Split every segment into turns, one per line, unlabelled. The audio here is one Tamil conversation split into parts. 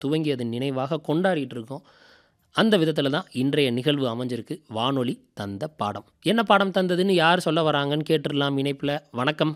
துவங்கியதன் நினைவாக கொண்டாடிட்டு இருக்கோம் அந்த விதத்தில் தான் இன்றைய நிகழ்வு அமைஞ்சிருக்கு வானொலி தந்த பாடம் என்ன பாடம் தந்ததுன்னு யார் சொல்ல வராங்கன்னு கேட்டுடலாம் இணைப்பில் வணக்கம்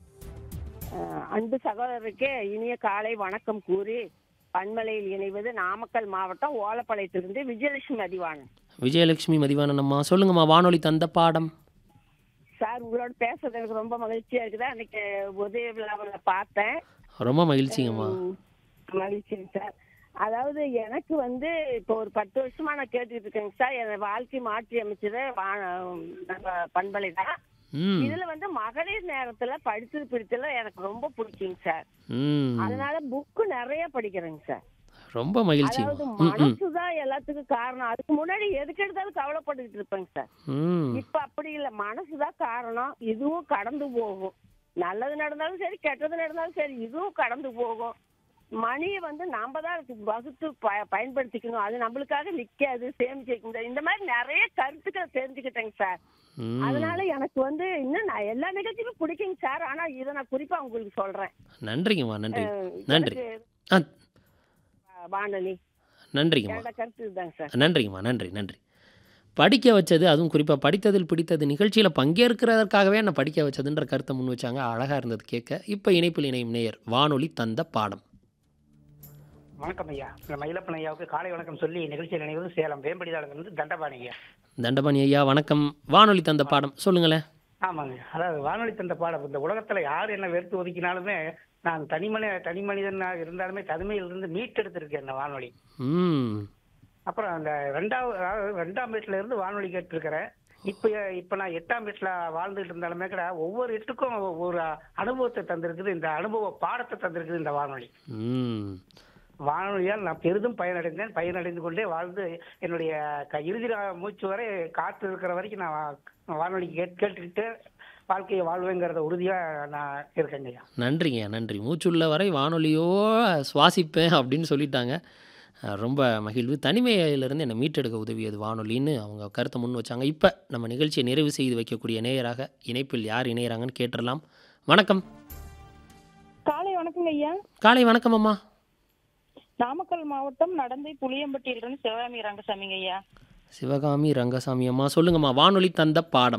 அஹ் அன்பு சகோதரருக்கு இனிய காலை வணக்கம் கூறி பன்மலையில் இணைவது நாமக்கல் மாவட்டம் ஓலப்பாளையத்திலிருந்து விஜயலட்சுமி அதிவாணன்
விஜயலட்சுமி மதிவானன் அம்மா சொல்லுங்கம்மா வானொலி தந்த பாடம்
சார் உங்களோட பேசுறது எனக்கு ரொம்ப மகிழ்ச்சியா இருக்குது அன்னைக்கு உதய விழாவில் பார்த்தேன்
ரொம்ப மகிழ்ச்சிங்கம்மா
உம், மகிழ்ச்சிங்க சார் அதாவது எனக்கு வந்து இப்போ ஒரு பத்து வருஷமா நான் கேட்டுட்டு இருக்கேங்க சார் என் வாழ்க்கை மாற்றி அமைச்சது வா- நம்ம பண்பலை தான்
ம்
இதுல வந்து மகளிர் நேரத்துல படிச்சது பிடிச்சல எனக்கு ரொம்ப பிடிக்குங்க சார்
ம்
அதனால புக்கு நிறைய படிக்கிறேங்க சார்
ரொம்ப
அதாவது
மகிழ்ச்சிங்கம்மா ம் ம்
மனசுதான் எல்லாத்துக்கும் காரணம் அதுக்கு முன்னாடி எதுக்கு எடுத்தாலும் கவலைப்பட்டுக்கிட்டு இருப்பேங்க சார்
ம்
இப்ப அப்படி இல்ல மனசுதான் காரணம் இதுவும் கடந்து போகும் நல்லது நடந்தாலும் சரி கெட்டது நடந்தாலும் சரி இதுவும் கடந்து போகும் மணியை வந்து நாம தான் அதுக்கு வகுத்து ப- பயன்படுத்திக்கணும் அது நம்மளுக்காக நிக்காது சேமிச்சு வைக்க முடியாது இந்த மாதிரி நிறைய கருத்துக்களை தெரிஞ்சுக்கிட்டேங்க சார்
ம்
அதனால எனக்கு வந்து இன்னும் நான் எல்லா நிகழ்ச்சியுமே பிடிக்குங்க சார் ஆனா இதை நான் குறிப்பா உங்களுக்கு சொல்றேன்
நன்றிங்கம்மா நன்றி
அஹ்
நன்றி
எனக்கு,
ஆ
அஹ், வானொலி
நன்றிங்கம்மா
என்னோட கருத்து இதுதாங்க சார்
நன்றிங்கம்மா நன்றி நன்றி படிக்க வச்சது அதுவும் குறிப்பாக படித்ததில் பிடித்தது நிகழ்ச்சியில் பங்கேற்கிறதற்காகவே என்னை படிக்க வச்சதுன்ற கருத்தை முன் வச்சாங்க அழகாக இருந்தது கேட்க இப்போ இணைப்பில் இணையும் நேயர் வானொலி தந்த பாடம்
வணக்கம் ஐயா இந்த மயிலப்பன் ஐயாவுக்கு காலை வணக்கம் சொல்லி நிகழ்ச்சியில் நினைவது சேலம் வேம்படிதாளத்திலிருந்து தண்டபாணி ஐயா
தண்டபாணி ஐயா வணக்கம் வானொலி தந்த பாடம் சொல்லுங்களேன்
ஆமாங்க அதாவது வானொலி தந்த பாடம் இந்த உலகத்துல யார் என்ன வெறுத்து ஒதுக்கினாலுமே நான் தனிமனி தனி மனிதனாக இருந்தாலுமே தனிமையிலிருந்து மீட்டெடுத்திருக்கேன் இந்த வானொலி
ம்
அப்புறம் அந்த ரெண்டாவது அதாவது ரெண்டாம் வீட்டுல இருந்து வானொலி கேட்டிருக்கிறேன் இப்ப இப்ப நான் எட்டாம் வீட்டுல வாழ்ந்துட்டு இருந்தாலுமே கூட ஒவ்வொரு எட்டுக்கும் ஒரு அனுபவத்தை தந்திருக்குது இந்த அனுபவ பாடத்தை தந்திருக்குது இந்த வானொலி
ம்
வானொலியால் நான் பெரிதும் பயனடைந்தேன் பயனடைந்து கொண்டே வாழ்ந்து என்னுடைய க- இறுதி நா- மூச்சு வரை காற்று இருக்கிற வரைக்கும் நான் வா- வானொலி கேட் கேட்டுக்கிட்டு வாழ்க்கையை வாழ்வேங்கிறத உறுதியா நான் இருக்கேங்க ஐயா
நன்றிங்க நன்றி மூச்சுள்ள வரை வானொலியோ சுவாசிப்பேன் அப்படின்னு சொல்லிட்டாங்க அஹ் ரொம்ப மகிழ்வு தனிமையிலிருந்து என்னை மீட்டெடுக்க உதவியது வானொலின்னு அவங்க கருத்தை முன் வச்சாங்க இப்போ நம்ம நிகழ்ச்சியை நிறைவு செய்து வைக்கக்கூடிய நேயராக இணைப்பில் யார் இணையறாங்கன்னு கேட்டுடலாம் வணக்கம்
காலை வணக்கங்க ஐயா
காலை வணக்கம் அம்மா
நாமக்கல் மாவட்டம் நடந்தை புளியம்பட்டியிலிருந்து சிவகாமி ரங்கசாமிங்க ஐயா
சிவகாமி ரங்கசாமி அம்மா சொல்லுங்கம்மா வானொலி தந்த பாடம்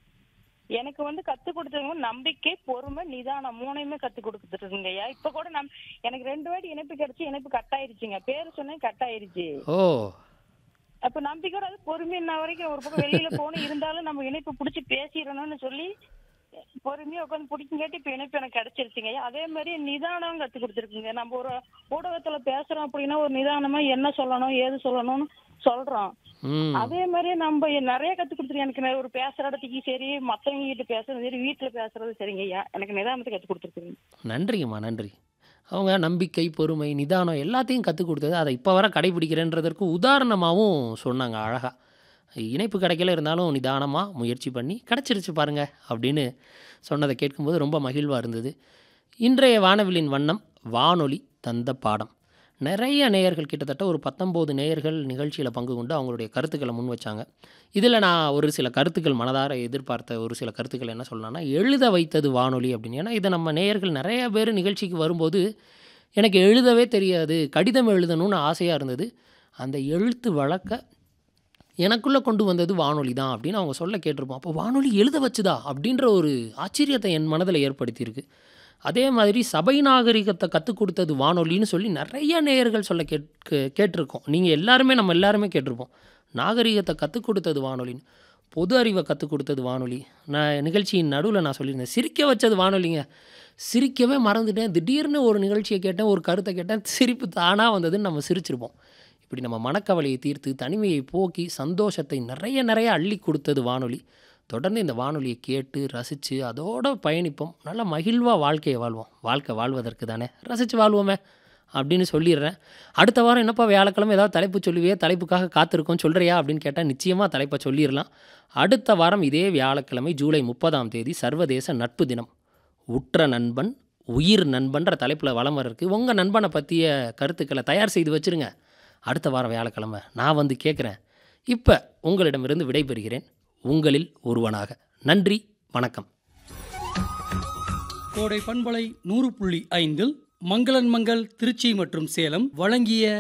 எனக்கு வந்து கத்து கொடுத்தவங்க நம்பிக்கை பொறுமை நிதானம் மூணையுமே கத்து கொடுத்துட்டு இருக்குங்க ஐயா இப்ப கூட நம் எனக்கு ரெண்டு வாட்டி இணைப்பு கிடைச்சு இணைப்பு கட் ஆயிருச்சுங்க பேரு சொன்னேன் கட் ஆயிருச்சு
ஓ
அப்ப நம்பிக்கையோட அது பொறுமை இன்ன வரைக்கும் ஒரு பக்கம் வெளியில போகணும் இருந்தாலும் நம்ம இணைப்பு பிடிச்சி பேசிடணும்னு சொல்லி பொறுமையா உட்காந்து பிடிக்கும் கேட்டு இப்ப இணைப்பு எனக்கு கிடைச்சிருச்சுங்க ஐயா அதே மாதிரி நிதானம் கத்து கொடுத்துருக்குங்க நம்ம ஒரு ஊடகத்துல பேசுறோம் அப்படின்னா ஒரு நிதானமா என்ன சொல்லணும் ஏது சொல்லணும்னு சொல்றோம்
ம்
அதே மாதிரி நம்ம நிறைய கத்து கொடுத்துருக்கேன் எனக்கு நிறைய ஒரு பேசுற இடத்துக்கு சரி மத்தவங்க கிட்ட பேசுறது சரி வீட்டுல பேசுறது சரிங்க ஐயா எனக்கு நிதானத்தை கத்து கொடுத்துருக்குங்க
நன்றிங்கம்மா நன்றி அவங்க நம்பிக்கை பொறுமை நிதானம் எல்லாத்தையும் கற்றுக் கொடுத்தது அதை இப்போ வர கடைபிடிக்கிறேன்றதற்கு உதாரணமாகவும் சொன்னாங்க அழகாக இணைப்பு கிடைக்கல இருந்தாலும் நிதானமாக முயற்சி பண்ணி கிடச்சிருச்சு பாருங்க அப்படின்னு சொன்னதை கேட்கும்போது ரொம்ப மகிழ்வாக இருந்தது இன்றைய வானவிலின் வண்ணம் வானொலி தந்த பாடம் நிறைய நேயர்கள் கிட்டத்தட்ட ஒரு பத்தொம்போது நேயர்கள் நிகழ்ச்சியில் பங்கு கொண்டு அவங்களுடைய கருத்துக்களை முன் வச்சாங்க இதில் நான் ஒரு சில கருத்துக்கள் மனதார எதிர்பார்த்த ஒரு சில கருத்துக்கள் என்ன சொல்லலாம்னா எழுத வைத்தது வானொலி அப்படின்னு ஏன்னா இதை நம்ம நேயர்கள் நிறைய பேர் நிகழ்ச்சிக்கு வரும்போது எனக்கு எழுதவே தெரியாது கடிதம் எழுதணும்னு ஆசையாக இருந்தது அந்த எழுத்து வழக்க எனக்குள்ளே கொண்டு வந்தது வானொலி தான் அப்படின்னு அவங்க சொல்ல கேட்டிருப்போம் அப்போ வானொலி எழுத வச்சுதா அப்படின்ற ஒரு ஆச்சரியத்தை என் மனதில் ஏற்படுத்தியிருக்கு அதே மாதிரி சபை நாகரிகத்தை கற்றுக் கொடுத்தது வானொலின்னு சொல்லி நிறைய நேயர்கள் சொல்ல கேட் கே- கேட்டிருக்கோம் நீங்கள் எல்லாருமே நம்ம எல்லாருமே கேட்டிருப்போம் நாகரிகத்தை கற்றுக் கொடுத்தது வானொலின்னு பொது அறிவை கற்றுக் கொடுத்தது வானொலி நான் நிகழ்ச்சியின் நடுவில் நான் சொல்லியிருந்தேன் சிரிக்க வச்சது வானொலிங்க சிரிக்கவே மறந்துட்டேன் திடீர்னு ஒரு நிகழ்ச்சியை கேட்டேன் ஒரு கருத்தை கேட்டேன் சிரிப்பு தானாக வந்ததுன்னு நம்ம சிரிச்சிருப்போம் இப்படி நம்ம மனக்கவலையை தீர்த்து தனிமையை போக்கி சந்தோஷத்தை நிறைய நிறைய அள்ளி கொடுத்தது வானொலி தொடர்ந்து இந்த வானொலியை கேட்டு ரசித்து அதோட பயணிப்போம் நல்ல மகிழ்வாக வாழ்க்கையை வாழ்வோம் வாழ்க்கை வாழ்வதற்கு தானே ரசித்து வாழ்வோமே அப்படின்னு சொல்லிடுறேன் அடுத்த வாரம் என்னப்பா வியாழக்கிழமை ஏதாவது தலைப்பு சொல்லுவியே தலைப்புக்காக காத்திருக்கோம் சொல்கிறியா அப்படின்னு கேட்டால் நிச்சயமாக தலைப்பை சொல்லிடலாம் அடுத்த வாரம் இதே வியாழக்கிழமை ஜூலை முப்பதாம் தேதி சர்வதேச நட்பு தினம் உற்ற நண்பன் உயிர் நண்பன்ற தலைப்பில் வளம் வர இருக்கு உங்கள் நண்பனை பற்றிய கருத்துக்களை தயார் செய்து வச்சுருங்க அடுத்த வாரம் வியாழக்கிழமை நான் வந்து கேட்குறேன் இப்போ உங்களிடமிருந்து விடைபெறுகிறேன் உங்களில் ஒருவனாக நன்றி வணக்கம்
கோடை பண்பலை நூறு புள்ளி ஐந்தில் மங்களன் மங்கள் திருச்சி மற்றும் சேலம் வழங்கிய